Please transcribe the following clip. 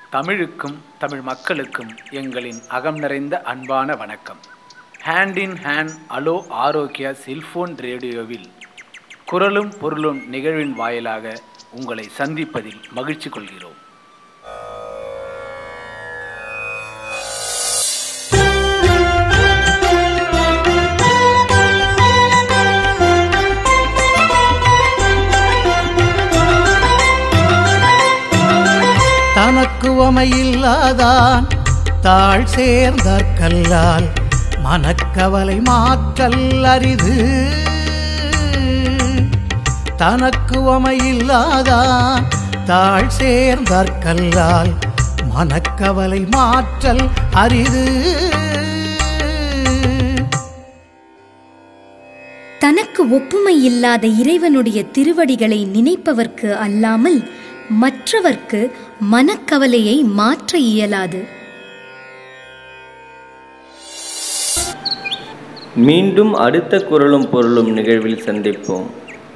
தமிழுக்கும் தமிழ் மக்களுக்கும் எங்களின் அகம் நிறைந்த அன்பான வணக்கம் hand in hand hello Arokya cellphone ரேடியோவில் குரலும் பொருளும் நிகழ்வின் வாயிலாக உங்களை சந்திப்பதில் மகிழ்ச்சி கொள்கிறோம் தனக்குவமையில்லாதான் தாழ் சேர்ந்தார்கல்லால் மனக்கவலை மாற்றல் அரிது தனக்குவமையில்லாதான் தாழ் சேர்ந்தார்கல்லால் மனக்கவலை மாற்றல் அரிது தனக்கு ஒப்புமை இல்லாத இறைவனுடைய திருவடிகளை நினைப்பவர்க்கு அல்லாமல் மற்றவர்க்கு மனக்கவலையை மாற்ற இயலாது மீண்டும் அடுத்த குரலும் பொருளும் நிகழ்வில் சந்திப்போம்